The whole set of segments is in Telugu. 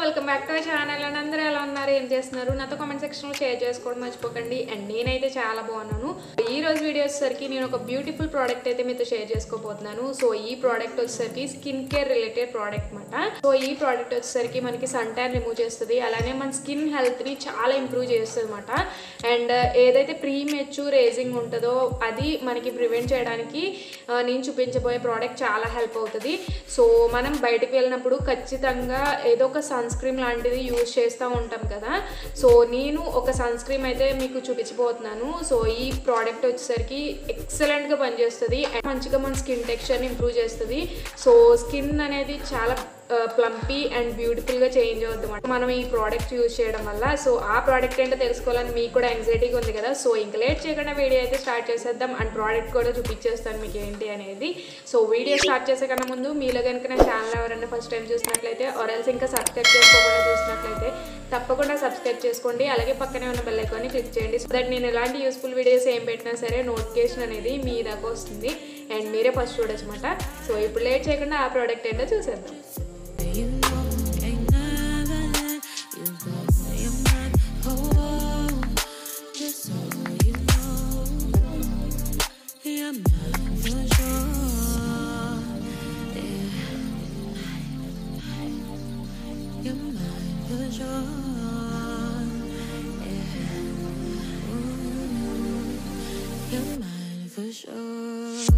Welcome back to channel and అందరూ ఎలా ఉన్నారు ఏం చేస్తున్నారు నాతో కామెంట్ సెక్షన్లో షేర్ చేసుకోవడం మర్చిపోకండి అండ్ నేనైతే చాలా బాగున్నాను ఈ రోజు వీడియో వచ్చేసరికి నేను ఒక బ్యూటిఫుల్ ప్రోడక్ట్ అయితే మీతో షేర్ చేసుకోబోతున్నాను సో ఈ ప్రోడక్ట్ వచ్చేసరికి స్కిన్ కేర్ రిలేటెడ్ ప్రోడక్ట్ అనమాట సో ఈ ప్రోడక్ట్ వచ్చేసరికి మనకి సన్ ట్యాన్ రిమూవ్ చేస్తుంది అలానే మన స్కిన్ హెల్త్ని చాలా ఇంప్రూవ్ చేస్తుంది అనమాట అండ్ ఏదైతే ప్రీ మెచ్యూర్ ఏజింగ్ ఉంటుందో అది మనకి ప్రివెంట్ చేయడానికి ఆ, నేను చూపించబోయే ప్రోడక్ట్ చాలా హెల్ప్ అవుతుంది సో మనం బయటకు వెళ్ళినప్పుడు ఖచ్చితంగా ఏదో ఒక సన్ స్క్రీన్ లాంటిది యూజ్ చేస్తూ ఉంటాం కదా సో నేను ఒక సన్ స్క్రీన్ అయితే మీకు చూపించబోతున్నాను సో ఈ ప్రోడక్ట్ వచ్చేసరికి ఎక్సలెంట్గా పనిచేస్తుంది అండ్ మంచిగా మన స్కిన్ టెక్స్చర్ని ఇంప్రూవ్ చేస్తుంది సో స్కిన్ అనేది చాలా ప్లంపీ అండ్ బ్యూటిఫుల్గా చేంజ్ అవుతుంది అన్నమాట మనం ఈ ప్రోడక్ట్ యూజ్ చేయడం వల్ల సో ఆ ప్రోడక్ట్ ఏంటో తెలుసుకోవాలని మీకు కూడా యాంగ్జైటీగా ఉంది కదా సో ఇంకా లేట్ చేయకుండా వీడియో అయితే స్టార్ట్ చేసేద్దాం అండ్ ప్రోడక్ట్ కూడా చూపించేస్తాను మీకు ఏంటి అనేది సో వీడియో స్టార్ట్ చేసే కన్నా ముందు మీలో కనుక నా ఛానల్ ఎవరైనా ఫస్ట్ టైం చూసినట్లయితే ఆర్ఎల్స్ ఇంకా సబ్స్క్రైబ్ చేసుకోకుండా చూసినట్లయితే తప్పకుండా సబ్స్క్రైబ్ చేసుకోండి అలాగే పక్కనే ఉన్న బెల్ ఐకాన్ని క్లిక్ చేయండి సో దట్ నేను ఎలాంటి యూస్ఫుల్ వీడియోస్ ఏం పెట్టినా సరే నోటిఫికేషన్ అనేది మీ దాకా వస్తుంది అండ్ మీరే ఫస్ట్ చూడొచ్చు అనమాట సో ఇప్పుడు లేట్ చేయకుండా ఆ ప్రోడక్ట్ ఏంటో చూసేద్దాం You know, ain't never let you go. You're mine, oh, just so you know. You're mine for sure. Yeah. You're mine for sure. Yeah. Ooh, You're mine for sure.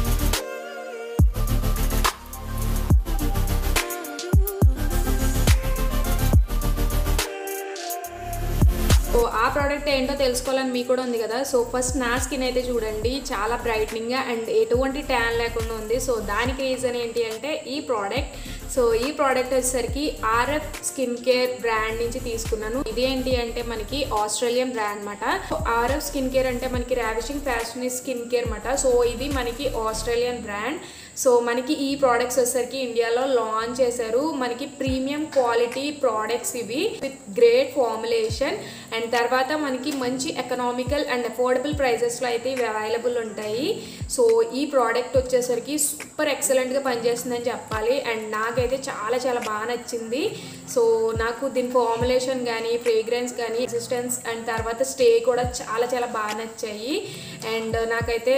So ఆ ప్రోడక్ట్ ఏంటో తెలుసుకోవాలని మీకు కూడా ఉంది కదా సో ఫస్ట్ నా స్కిన్ అయితే చూడండి చాలా బ్రైట్నింగ్గా అండ్ ఎటువంటి ట్యాన్ లేకుండా ఉంది సో దానికి రీజన్ ఏంటి అంటే ఈ ప్రోడక్ట్ సో ఈ ప్రోడక్ట్ వచ్చేసరికి ఆర్ఎఫ్ స్కిన్ కేర్ బ్రాండ్ నుంచి తీసుకున్నాను ఇది ఏంటి అంటే మనకి ఆస్ట్రేలియన్ బ్రాండ్ అనమాట ఆర్ఎఫ్ స్కిన్ కేర్ అంటే మనకి రావిషింగ్ ఫ్యాషన్ స్కిన్ కేర్ అనమాట సో ఇది మనకి ఆస్ట్రేలియన్ బ్రాండ్ సో మనకి ఈ ప్రోడక్ట్స్ వచ్చేసరికి ఇండియాలో లాంచ్ చేశారు మనకి ప్రీమియం క్వాలిటీ ప్రోడక్ట్స్ ఇవి విత్ గ్రేట్ ఫార్ములేషన్ అండ్ తర్వాత మనకి మంచి ఎకనామికల్ అండ్ అఫోర్డబుల్ ప్రైజెస్లో అయితే ఇవి అవైలబుల్ ఉంటాయి సో ఈ ప్రోడక్ట్ వచ్చేసరికి సూపర్ ఎక్సలెంట్గా పనిచేస్తుందని చెప్పాలి అండ్ నాకైతే చాలా చాలా బాగా నచ్చింది సో నాకు దీని ఫార్ములేషన్ కానీ ఫ్రేగ్రెన్స్ కానీ ఎగ్జిస్టెన్స్ అండ్ తర్వాత స్టే కూడా చాలా చాలా బాగా నచ్చాయి అండ్ నాకైతే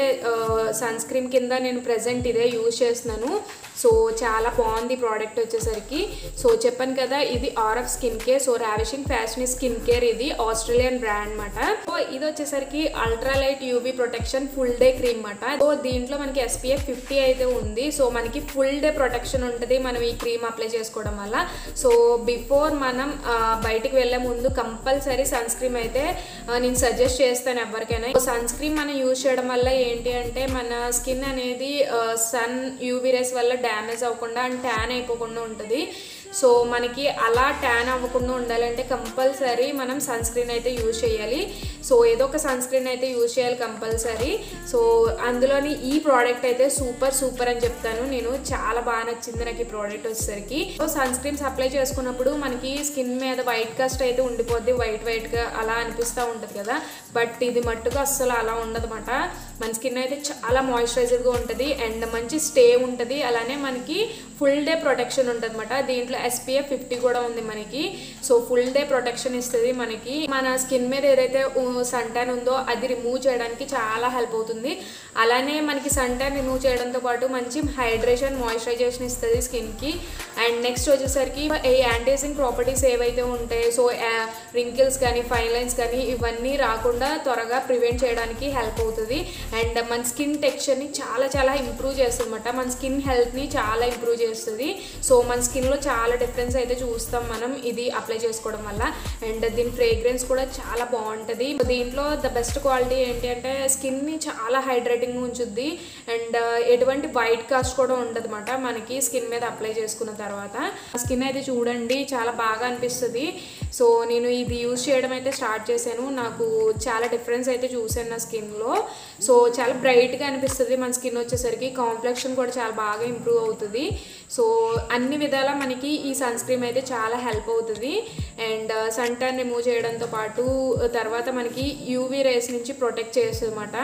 సన్ స్క్రీన్ కింద నేను ప్రజెంట్ ఇదే యూజ్ చేస్తున్నాను సో చాలా బాగుంది ప్రోడక్ట్ వచ్చేసరికి సో చెప్పాను కదా ఇది RF skin care so ravishing fashion skin care ఇది ఆస్ట్రేలియన్ బ్రాండ్ అనమాట సో ఇది వచ్చేసరికి ultra light UV protection full day cream అనమాట సో దీంట్లో మనకి ఎస్పీఎఫ్ ఫిఫ్టీ అయితే ఉంది సో మనకి ఫుల్ డే ప్రొటెక్షన్ ఉంటుంది మనం ఈ క్రీమ్ అప్లై చేసుకోవడం వల్ల సో బిఫోర్ మనం ఆ, బయటికి వెళ్ళే ముందు కంపల్సరీ సన్ స్క్రీన్ అయితే ఆ, నేను సజెస్ట్ చేస్తాను ఎవరికైనా సన్ స్క్రీన్ మనం యూజ్ చేయడం వల్ల ఏంటి అంటే మన స్కిన్ అనేది సన్ యూవీ రేస్ వల్ల డ్యామేజ్ అవ్వకుండా అండ్ ట్యాన్ అయిపోకుండా ఉంటుంది సో మనకి అలా ట్యాన్ అవ్వకుండా ఉండాలంటే కంపల్సరీ మనం సన్ స్క్రీన్ అయితే యూజ్ చేయాలి సో ఏదో ఒక సన్ స్క్రీన్ అయితే యూజ్ చేయాలి కంపల్సరీ సో అందులోని ఈ ప్రోడక్ట్ అయితే సూపర్ సూపర్ అని చెప్తాను నేను చాలా బాగా నచ్చింది నాకు ఈ ప్రోడక్ట్ వచ్చేసరికి సో సన్ స్క్రీన్స్ అప్లై చేసుకున్నప్పుడు మనకి స్కిన్ మీద వైట్ కాస్ట్ అయితే ఉండిపోద్ది వైట్ వైట్గా అలా అనిపిస్తూ ఉంటుంది కదా బట్ ఇది మట్టుకు అస్సలు అలా ఉండదన్నమాట మన స్కిన్ అయితే చాలా మాయిశ్చరైజర్గా ఉంటుంది అండ్ మంచి స్టే ఉంటుంది అలానే మనకి ఫుల్ డే ప్రొటెక్షన్ ఉంటుంది అనమాట దీంట్లో ఎస్పీఎఫ్ ఫిఫ్టీ కూడా ఉంది మనకి సో ఫుల్ డే ప్రొటెక్షన్ ఇస్తుంది మనకి మన స్కిన్ మీద ఏదైతే సన్ ట్యాన్ ఉందో అది రిమూవ్ చేయడానికి చాలా హెల్ప్ అవుతుంది అలానే మనకి సన్ ట్యాన్ రిమూవ్ చేయడంతో పాటు మంచి హైడ్రేషన్ మాయిశ్చరైజేషన్ ఇస్తుంది స్కిన్కి అండ్ నెక్స్ట్ వచ్చేసరికి ఈ యాంటీసింగ్ ప్రాపర్టీస్ ఏవైతే ఉంటాయో సో రింకిల్స్ కానీ ఫైన్ లైన్స్ కానీ ఇవన్నీ రాకుండా త్వరగా ప్రివెంట్ చేయడానికి హెల్ప్ అవుతుంది అండ్ మన స్కిన్ టెక్స్చర్ని చాలా చాలా ఇంప్రూవ్ చేస్తుంది అనమాట మన స్కిన్ హెల్త్ని చాలా ఇంప్రూవ్ చేస్తుంది సో మన స్కిన్లో చాలా డిఫరెన్స్ అయితే చూస్తాం మనం ఇది అప్లై చేసుకోవడం వల్ల అండ్ దీని ఫ్రేగ్రెన్స్ కూడా చాలా బాగుంటుంది దీంట్లో ద బెస్ట్ క్వాలిటీ ఏంటి అంటే స్కిన్ని చాలా హైడ్రేటింగ్ ఉంచుద్ది అండ్ ఎటువంటి వైట్ కాస్ట్ కూడా ఉండదు అనమాట మనకి స్కిన్ మీద అప్లై చేసుకున్న తర్వాత స్కిన్ అయితే చూడండి చాలా బాగా అనిపిస్తుంది సో నేను ఇది యూజ్ చేయడం అయితే స్టార్ట్ చేశాను నాకు చాలా డిఫరెన్స్ అయితే చూసాను నా స్కిన్లో సో చాలా బ్రైట్గా అనిపిస్తుంది మన స్కిన్ వచ్చేసరికి కాంప్లెక్షన్ కూడా చాలా బాగా ఇంప్రూవ్ అవుతుంది సో అన్ని విధాలా మనకి ఈ సన్ స్క్రీన్ అయితే చాలా హెల్ప్ అవుతుంది అండ్ సన్ ట్యాన్ రిమూవ్ చేయడంతో పాటు తర్వాత మనకి యూవీ రేస్ నుంచి ప్రొటెక్ట్ చేస్తుంది అనమాట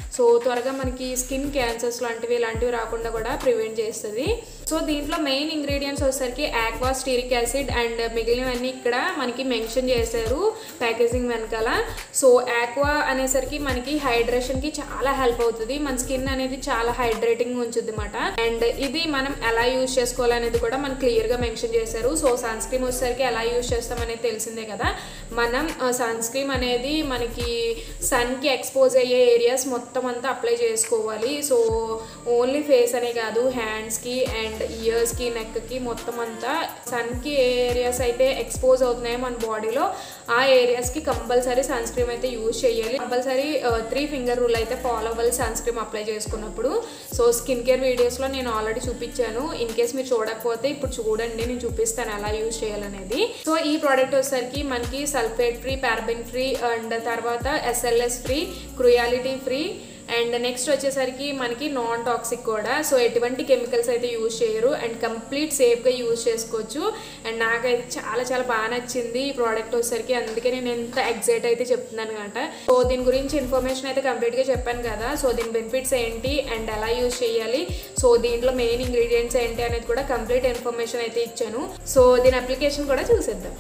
సో త్వరగా మనకి స్కిన్ క్యాన్సర్స్ లాంటివి ఇలాంటివి రాకుండా కూడా ప్రివెంట్ చేస్తుంది సో దీంట్లో మెయిన్ ఇంగ్రీడియంట్స్ వచ్చేసరికి ఆక్వా స్టీరిక్ యాసిడ్ అండ్ మిగిలినవన్నీ ఇక్కడ మనకి మెన్షన్ చేశారు ప్యాకేజింగ్ వెనకాల సో ఆక్వా అనేసరికి మనకి హైడ్రేషన్కి చాలా హెల్ప్ అవుతుంది మన స్కిన్ అనేది చాలా హైడ్రేటింగ్ ఉంచుద్ది అనమాట అండ్ ఇది మనం ఎలా యూజ్ చేసుకోవాలనేది కూడా మనకి క్లియర్గా మెన్షన్ చేశారు సో సన్ స్క్రీన్ వచ్చేసరికి ఎలా యూజ్ చేస్తాం అనేది తెలిసిందే కదా మనం సన్ స్క్రీన్ అనేది మనకి సన్కి ఎక్స్పోజ్ అయ్యే ఏరియాస్ మొత్తం అంతా అప్లై చేసుకోవాలి సో ఓన్లీ ఫేస్ అనే కాదు హ్యాండ్స్కి అండ్ ఇయర్స్కి నెక్కి మొత్తం అంతా సన్కి ఏ ఏరియాస్ అయితే ఎక్స్పోజ్ అవుతున్నాయో మన బాడీలో ఆ ఏరియాస్కి కంపల్సరీ సన్ స్క్రీమ్ అయితే యూజ్ చేయాలి కంపల్సరీ త్రీ ఫింగర్ రూల్ అయితే ఫాలో అవ్వాలి సన్ స్క్రీమ్ అప్లై చేసుకున్నప్పుడు సో స్కిన్ కేర్ వీడియోస్లో నేను ఆల్రెడీ చూపించాను ఇన్ కేస్ మీరు చూడకపోతే ఇప్పుడు చూడండి నేను చూపిస్తాను ఎలా యూజ్ చేయాలనేది సో ఈ ప్రోడక్ట్ వచ్చేసరికి మనకి sulphate free paraben free and తర్వాత SLS free cruelty free and next వచ్చేసరికి మనకి నాన్ టాక్సిక్ కూడా సో ఎటువంటి కెమికల్స్ అయితే యూజ్ చేయరు అండ్ కంప్లీట్ సేఫ్గా యూజ్ చేసుకోవచ్చు అండ్ నాకైతే చాలా చాలా బాగా నచ్చింది ఈ ప్రోడక్ట్ వచ్చేసరికి అందుకే నేను ఎంత ఎగ్జైట్ అయితే చెప్తున్నాను అనమాట సో దీని గురించి ఇన్ఫర్మేషన్ అయితే కంప్లీట్గా చెప్పాను కదా సో దీని బెనిఫిట్స్ ఏంటి అండ్ ఎలా యూజ్ చేయాలి సో దీంట్లో మెయిన్ ఇంగ్రీడియంట్స్ ఏంటి అనేది కూడా కంప్లీట్ ఇన్ఫర్మేషన్ అయితే ఇచ్చాను సో దీని అప్లికేషన్ కూడా చూసేద్దాం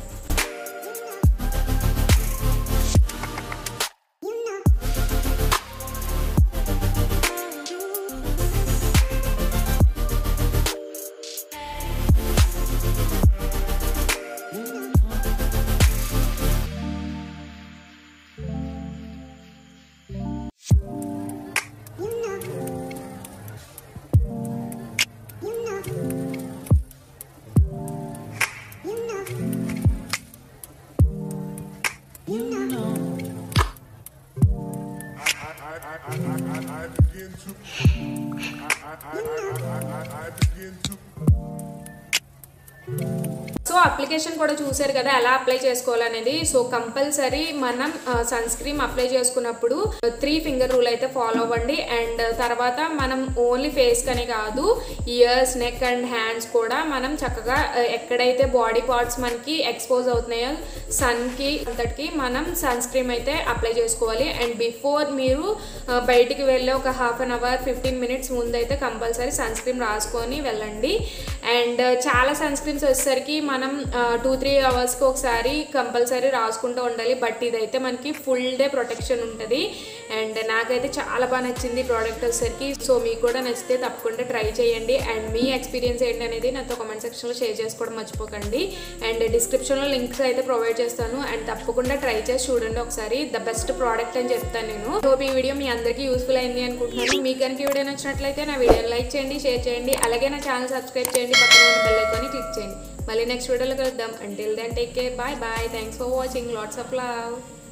I begin to. I, I, I, I, I, I begin to. So application కూడా చూసారు కదా ఎలా అప్లై చేసుకోవాలనేది సో కంపల్సరీ మనం సన్ స్క్రీన్ అప్లై చేసుకున్నప్పుడు త్రీ ఫింగర్ రూల్ అయితే ఫాలో అవ్వండి అండ్ తర్వాత మనం ఓన్లీ ఫేస్ కనే కాదు ఇయర్స్ నెక్ అండ్ హ్యాండ్స్ కూడా మనం చక్కగా ఆ, ఎక్కడైతే బాడీ పార్ట్స్ మనకి ఎక్స్పోజ్ అవుతున్నాయో సన్కి అంతటికి మనం సన్ స్క్రీన్ అయితే అప్లై చేసుకోవాలి అండ్ బిఫోర్ మీరు ఆ, బయటికి వెళ్ళే ఒక half an hour fifteen minutes ముందు అయితే కంపల్సరీ సన్ స్క్రీన్ రాసుకొని వెళ్ళండి అండ్ చాలా సన్ స్క్రీన్స్ వచ్చేసరికి మనం టూ త్రీ అవర్స్కి ఒకసారి కంపల్సరీ రాసుకుంటూ ఉండాలి బట్ ఇదైతే మనకి ఫుల్ డే ప్రొటెక్షన్ ఉంటుంది అండ్ నాకైతే చాలా బాగా నచ్చింది ప్రోడక్ట్ వచ్చేసరికి సో మీకు కూడా నచ్చితే తప్పకుండా ట్రై చేయండి అండ్ మీ ఎక్స్పీరియన్స్ ఏంటి అనేది నాతో కామెంట్ సెక్షన్లో షేర్ చేసుకోవడం మర్చిపోకండి అండ్ డిస్క్రిప్షన్లో లింక్స్ అయితే ప్రొవైడ్ చేస్తాను అండ్ తప్పకుండా ట్రై చేసి చూడండి ఒకసారి ద బెస్ట్ ప్రోడక్ట్ అని చెప్తాను నేను సో ఈ వీడియో మీ అందరికీ యూస్ఫుల్ అయింది అనుకుంటున్నాను మీకు కనుక ఈ వీడియో నచ్చినట్లయితే నా వీడియోని లైక్ చేయండి షేర్ చేయండి అలాగే నా ఛానల్ సబ్స్క్రైబ్ చేయండి పక్కన ఉన్న బెల్ ఐకాన్ని క్లిక్ చేయండి మళ్ళీ నెక్స్ట్ వీడియోలో కలుద్దాం until then take care bye bye thanks for watching lots of love